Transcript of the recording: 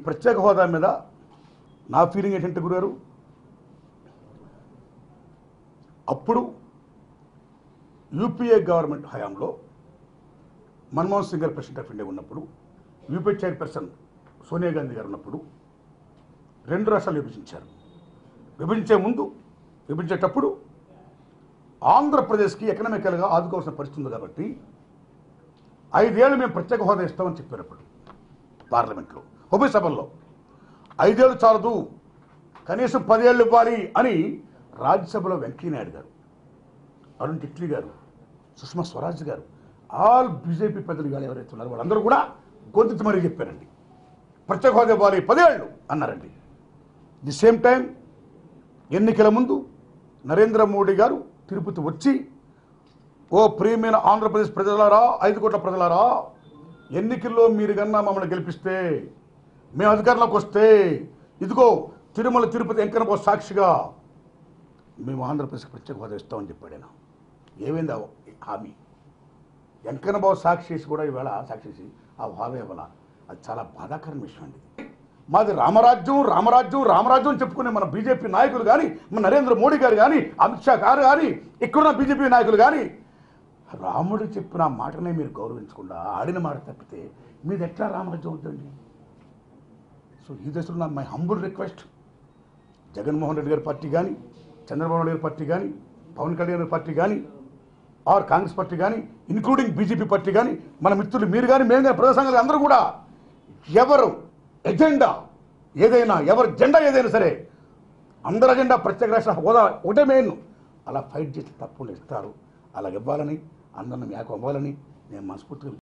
ప్రత్యేక హోదా మీద నా ఫీలింగ్ ఏంటంటే గురుగారు అప్పుడు యూపీఏ గవర్నమెంట్ హయాంలో మన్మోహన్ సింగ్ గారు ప్రెసిడెంట్ ఆఫ్ ఇండియా ఉన్నప్పుడు యూపీఏ చైర్పర్సన్ సోనియా గాంధీ గారు ఉన్నప్పుడు రెండు రాష్ట్రాలు విభజించారు విభజించే ముందు విభజించేటప్పుడు ఆంధ్రప్రదేశ్కి ఎకనామికల్గా ఆదుకోవాల్సిన పరిస్థితి ఉంది కాబట్టి ఐదేళ్ళు మేము ప్రత్యేక హోదా ఇస్తామని చెప్పినప్పుడు పార్లమెంట్లో ఉభయ సభల్లో ఐదేళ్ళు చాలదు కనీసం పదేళ్ళు ఇవ్వాలి అని రాజ్యసభలో వెంకయ్యనాయుడు గారు అరుణ్ జైట్లీ గారు సుష్మా స్వరాజ్ గారు ఆల్ బీజేపీ పెద్దలు గారు ఎవరైతే ఉన్నారో వాళ్ళందరూ కూడా గొంతు మరీ చెప్పారండి ప్రత్యేక హోదా ఇవ్వాలి పదేళ్ళు అన్నారండి ది సేమ్ టైం ఎన్నికల ముందు నరేంద్ర మోడీ గారు తిరుపతి వచ్చి ఓ ప్రియమైన ఆంధ్రప్రదేశ్ ప్రజలారా ఐదు కోట్ల ప్రజలారా ఎన్నికల్లో మీరు కన్నా మమ్మల్ని గెలిపిస్తే మేము అధికారంలోకి వస్తే ఇదిగో తిరుమల తిరుపతి వెంకన్నబాబు సాక్షిగా మేము ఆంధ్రప్రదేశ్కి ప్రత్యేక హోదా ఇస్తామని చెప్పాడు ఆయన ఏమైంది ఆ హామీ వెంకన్నబాబు సాక్షి చేసి కూడా ఈవేళ సాక్షి చేసి ఆ హోదా ఇవ్వాల అది చాలా బాధాకరమైన విషయం అండి మాది రామరాజ్యం రామరాజ్యం రామరాజ్యం అని చెప్పుకునే మన బీజేపీ నాయకులు కానీ మన నరేంద్ర మోడీ గారు కానీ అమిత్ షా గారు కానీ ఇక్కడున్న బీజేపీ నాయకులు కానీ రాముడు చెప్పిన ఆ మాటనే మీరు గౌరవించకుండా ఆడిన మాట తప్పితే మీది ఎట్లా రామరాజ్యం అవుతుంది సో ఈ దశలో నా my humble request Jaganmohan Reddy గారి పార్టీ కానీ చంద్రబాబు నాయుడు గారి పార్టీ కానీ పవన్ కళ్యాణ్ గారి పార్టీ కానీ ఆర్ కాంగ్రెస్ పార్టీ కానీ ఇంక్లూడింగ్ బీజేపీ పార్టీ కానీ మన మిత్రులు మీరు కానీ మేము కానీ ప్రజా సంఘాలు అందరూ కూడా ఎవరు ఎజెండా ఏదైనా ఎవరి జెండా ఏదైనా సరే అందరి అజెండా ప్రత్యేక రాష్ట్ర హోదా ఒకటే మెయిన్ అలా ఫైట్ చేసి తప్పకుండా ఇస్తారు అలా ఇవ్వాలని అందరిని మేక అవ్వాలని నేను మనస్ఫూర్తిగా